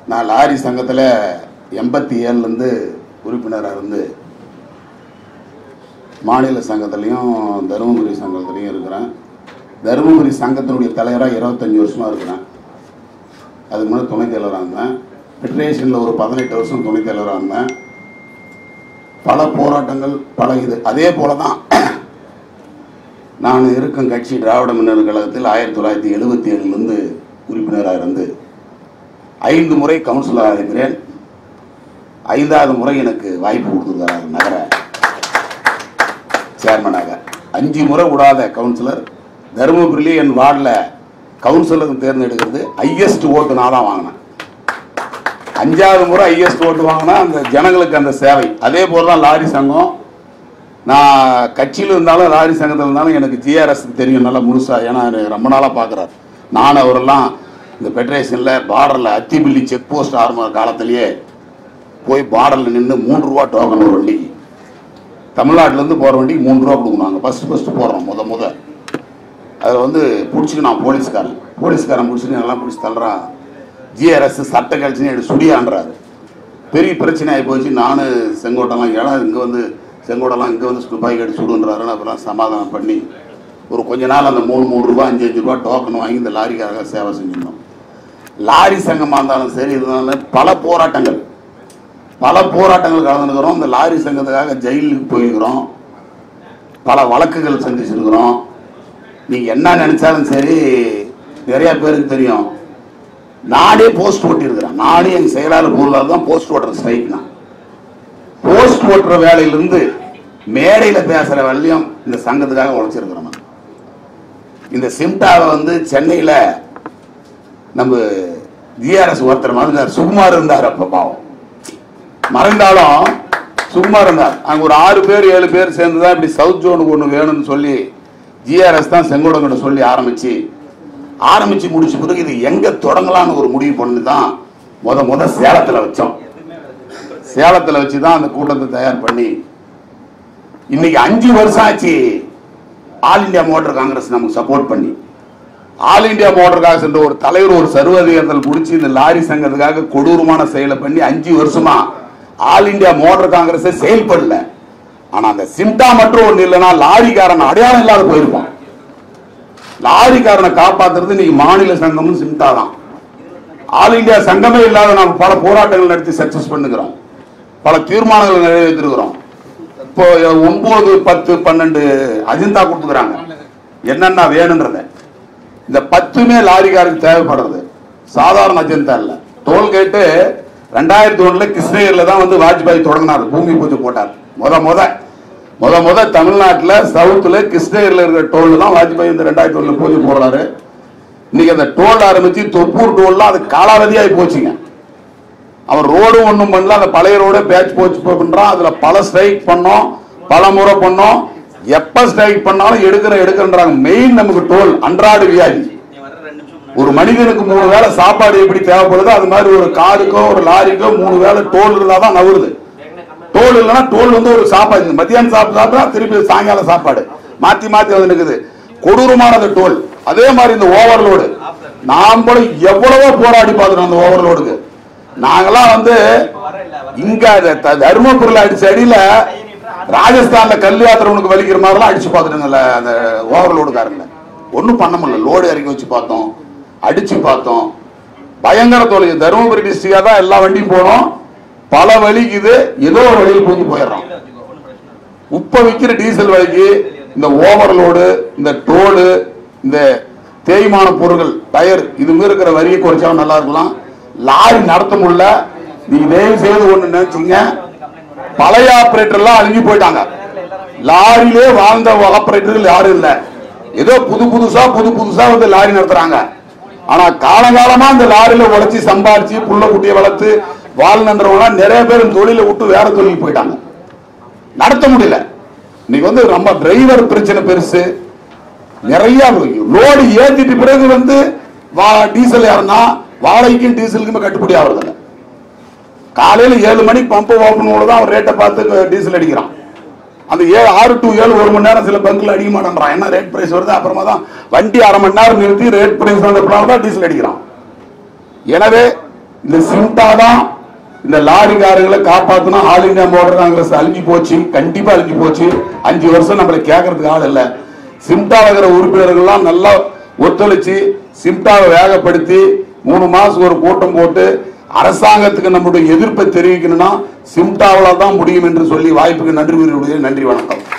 நான் லாரி சங்கத்தில் எண்பத்தி ஏழுலேருந்து உறுப்பினராக இருந்து மாநில சங்கத்துலேயும் தருமபுரி சங்கத்துலேயும் இருக்கிறேன் தருமபுரி சங்கத்தினுடைய தலைவராக இருபத்தஞ்சி வருஷமாக இருக்கிறேன் அதுக்கு முன்னாடி துணைத் தலைவராக இருந்தேன் ஃபெடரேஷனில் ஒரு பதினெட்டு வருஷம் துணைத் தலைவராக இருந்தேன் பல போராட்டங்கள் பல இது அதே போல தான் நான் இருக்கும் கட்சி திராவிட முன்னேற்ற கழகத்தில் ஆயிரத்தி தொள்ளாயிரத்தி எழுபத்தி ஏழுலேருந்து உறுப்பினராக இருந்து ஐந்து முறை கவுன்சிலராக இருக்கிறேன் ஐந்தாவது முறை எனக்கு வாய்ப்பு கொடுத்துருக்காரு நகர சேர்மனாக அஞ்சு முறை விடாத கவுன்சிலர் தருமபுரியிலே என் வார்டில் கவுன்சிலர் தேர்ந்தெடுக்கிறது ஹையஸ்ட் ஓட்டு நான் தான் வாங்கினேன் அஞ்சாவது முறை ஹையஸ்ட் ஓட்டு வாங்கினா அந்த ஜனங்களுக்கு அந்த சேவை அதே போல தான் லாரி சங்கம் நான் கட்சியில் இருந்தாலும் லாரி சங்கத்தில் இருந்தாலும் எனக்கு ஜிஆர்எஸ் தெரியும் நல்லா முழுசா ஏன்னா எனக்கு ரொம்ப நாளாக பார்க்குறாரு நான் அவரெல்லாம் இந்த ஃபெடரேஷனில் பார்டரில் அத்திபில்லி செக் போஸ்ட் ஆரம்ப காலத்திலேயே போய் பார்டரில் நின்று மூன்று ரூபா டோக்கன் ஒரு வண்டிக்கு தமிழ்நாட்டிலேருந்து போகிற வண்டிக்கு மூணு ரூபா கொடுக்கணும் நாங்கள் ஃபஸ்ட்டு ஃபஸ்ட்டு போடுறோம் முத முத அதில் வந்து பிடிச்சிக்கு நான் போலீஸ்காரன் போலீஸ்காரன் பிடிச்சிட்டு நல்லா பிடிச்சி தள்ளுறான் ஜிஆர்எஸ் சட்ட கழிச்சுன்னு எடுத்து சுடியான்றாரு பெரிய பிரச்சனை ஆகி போச்சு நான் செங்கோட்டெல்லாம் ஏழா இங்கே வந்து செங்கோட்டெல்லாம் இங்கே வந்து துப்பாக்கி அடிச்சு சுடுன்றாரு அப்புறம் சமாதானம் பண்ணி ஒரு கொஞ்ச நாள் அந்த மூணு மூணு ரூபா அஞ்சு அஞ்சு ரூபா டோக்கன் வாங்கி இந்த லாரிக்காக சேவை செஞ்சிருந்தோம் லாரி சங்கமாக இருந்தாலும் சரி இருந்தாலும் பல போராட்டங்கள் பல போராட்டங்கள் கலந்துருக்கிறோம் இந்த லாரி சங்கத்துக்காக ஜெயிலுக்கு போயிருக்கிறோம் பல வழக்குகள் சந்திச்சிருக்கிறோம் நீங்கள் என்ன நினைச்சாலும் சரி நிறைய பேருக்கு தெரியும் நானே போஸ்ட் ஓட்டியிருக்கிறேன் நானே எங்கள் செயலாளர் பொருளாளர் தான் போஸ்ட் ஓட்டுற ஸ்ட்ரைக் தான் போஸ்ட் ஓட்டுற வேலையிலிருந்து மேடையில் பேசுகிற வேலையும் இந்த சங்கத்துக்காக உழைச்சிருக்கிறோம் நான். இந்த சிம்டாவை வந்து சென்னையில் நம்ம ஜிஆர்எஸ் ஒருத்தர் மறந்தார் சுகுமார் இருந்தார் அப்போ பாவம் மறைந்தாலும் சுகுமார் இருந்தார் அங்கே ஒரு ஆறு பேர் ஏழு பேர் சேர்ந்து தான் இப்படி சவுத் ஜோனுக்கு ஒன்று வேணும்னு சொல்லி ஜிஆர்எஸ் தான் செங்கோடங்கிட்ட சொல்லி ஆரம்பிச்சு ஆரம்பிச்சு முடிச்ச பிறகு இது எங்க தொடங்கலாம்னு ஒரு முடிவு பண்ணி தான் முத முத சேலத்துல வச்சோம் சேலத்துல வச்சு தான் அந்த கூட்டத்தை தயார் பண்ணி இன்னைக்கு அஞ்சு வருஷம் ஆச்சு ஆல் இந்தியா மோட்டார் காங்கிரஸ் நமக்கு சப்போர்ட் பண்ணி ஆல் இந்தியா மோட்டார் காங்கிரஸ் என்ற ஒரு தலைவர் ஒரு சர்வதிகாரத்தில் பிடிச்சி இந்த லாரி சங்கத்துக்காக கொடூரமான செயலை பண்ணி அஞ்சு வருஷமா ஆல் இந்தியா மோட்டார் காங்கிரஸே செயல்படல ஆனா அந்த சிம்டா மட்டும் ஒண்ணு இல்லைன்னா லாரிக்காரன் அடையாளம் இல்லாத போயிருப்பான் லாரிக்காரனை காப்பாத்துறது இன்னைக்கு மாநில சங்கமும் சிம்டா தான் ஆல் இந்தியா சங்கமே இல்லாத நாம் பல போராட்டங்கள் நடத்தி சக்சஸ் பண்ணுகிறோம் பல தீர்மானங்கள் நிறைவேற்றிருக்கிறோம் இப்போ ஒன்பது பத்து பன்னெண்டு அஜெண்டா கொடுத்துக்கிறாங்க என்னென்ன வேணுன்றத இந்த பத்துமே லாரிக்காருக்கு தேவைப்படுறது சாதாரண அஜெண்டா இல்ல டோல்கேட்டு ரெண்டாயிரத்தி ஒண்ணுல கிருஷ்ணகிரியில தான் வந்து வாஜ்பாய் தொடங்கினார் பூமி பூஜை போட்டார் முத முத முத முத தமிழ்நாட்டுல சவுத்துல கிருஷ்ணகிரியில இருக்கிற டோல் தான் வாஜ்பாய் இந்த ரெண்டாயிரத்தி ஒண்ணுல பூஜை போடுறாரு இன்னைக்கு அந்த டோல் ஆரம்பிச்சு தொப்பூர் டோல்லாம் அது காலாவதியாகி போச்சுங்க அவன் ரோடும் ஒன்றும் பண்ணல அந்த பழைய ரோட பேட்ச் போச்சு பண்றான் அதுல பல ஸ்ட்ரைக் பண்ணோம் பல முறை பண்ணோம் எப்ப ஸ்ட்ரைக் பண்ணாலும் எடுக்கிற எடுக்கிறன்றாங்க மெயின் நமக்கு டோல் அன்றாட வியாதி ஒரு மனிதனுக்கு மூணு வேளை சாப்பாடு எப்படி தேவைப்படுதோ அது மாதிரி ஒரு காருக்கோ ஒரு லாரிக்கோ மூணு வேளை டோல் இருந்தாதான் நவுறுது டோல் இல்லைன்னா டோல் வந்து ஒரு சாப்பாடு மத்தியானம் சாப்பிட்டு சாப்பிட்டா திருப்பி சாயங்காலம் சாப்பாடு மாத்தி மாத்தி வந்து நிக்குது கொடூரமானது டோல் அதே மாதிரி இந்த ஓவர்லோடு நாம் கூட எவ்வளவோ போராடி பார்த்துட்டோம் அந்த ஓவர்லோடுக்கு நாங்கெல்லாம் வந்து இங்க அந்த த- தருமபுரியில அடிச்ச அடியில ராஜஸ்தான்ல கல் யாத்திரவனுக்கு வலிக்கிற மாதிரிலாம் அடிச்சு பார்த்துட்டோங்கல்ல அந்த ஓவர்லோடுக்காரங்க ஒன்றும் பண்ண முடியல லோடு இறக்கி வச்சு பார்த்தோம் அடிச்சு பார்த்தோம் பயங்கர தொலை தருமபுரி டிஸ்ட்ரிக்டா தான் எல்லா வண்டியும் போனோம் பல வலிக்குது ஏதோ ஒரு வழியில் பூந்து போயிடுறோம் உப்ப விற்கிற டீசல் விலைக்கு இந்த ஓவர்லோடு இந்த டோலு இந்த தேய்மான பொருட்கள் டயர் இது மாதிரி இருக்கிற வரியை குறைச்சா நல்லா இருக்கலாம் லாரி நடத்த முடியல நீங்க தயவு செய்து ஒண்ணு நினைச்சீங்க பழைய ஆபரேட்டர்லாம் அழிஞ்சு போயிட்டாங்க லாரியிலே வாழ்ந்த ஆபரேட்டர்கள் யாரும் இல்ல ஏதோ புது புதுசா புது புதுசா வந்து லாரி நடத்துறாங்க ஆனா காலகாலமா இந்த லாரியில உழைச்சி சம்பாரிச்சு புள்ள குட்டியை வளர்த்து வாழ்நன்றவங்க நிறைய பேர் இந்த தொழிலை விட்டு வேற தொழில் போயிட்டாங்க நடத்த முடியல இன்னைக்கு வந்து நம்ம டிரைவர் பிரச்சனை பெருசு நிறைய லோடு ஏத்திட்டு பிறகு வந்து வா- டீசல் யாருன்னா வாடகைக்கும் டீசலுக்குமே கட்டுப்படி ஆகுறதில்ல காலையில ஏழு மணிக்கு பம்பு ஓப்பன் தான் அவன் ரேட்டை பார்த்து டீசல் அடிக்கிறான் அந்த ஏழு ஆறு டு ஏழு ஒரு மணி நேரம் சில பங்குல அடிக்க மாட்டேன்றான் என்ன ரேட் பிரைஸ் வருது அப்புறமா தான் வண்டி அரை மணி நேரம் நிறுத்தி ரேட் பிரைஸ் வந்த பிறகு தான் டீசல் அடிக்கிறான் எனவே இந்த சிம்டா தான் இந்த லாரிக்காரங்களை காப்பாத்தணும் ஆல் இந்தியா மோட்டர் காங்கிரஸ் அழிஞ்சு போச்சு கண்டிப்பா அழிஞ்சு போச்சு அஞ்சு வருஷம் நம்மளை கேட்கறதுக்கு ஆள் இல்ல சிம்டா இருக்கிற உறுப்பினர்கள்லாம் நல்லா ஒத்துழைச்சு சிம்டாவை வேகப்படுத்தி மூணு மாசம் ஒரு கூட்டம் போட்டு அரசாங்கத்துக்கு நம்முடைய எதிர்ப்பை தெரிவிக்கணும்னா சிம்டாவில் தான் முடியும் என்று சொல்லி வாய்ப்புக்கு நன்றி கூறியுடைய நன்றி வணக்கம்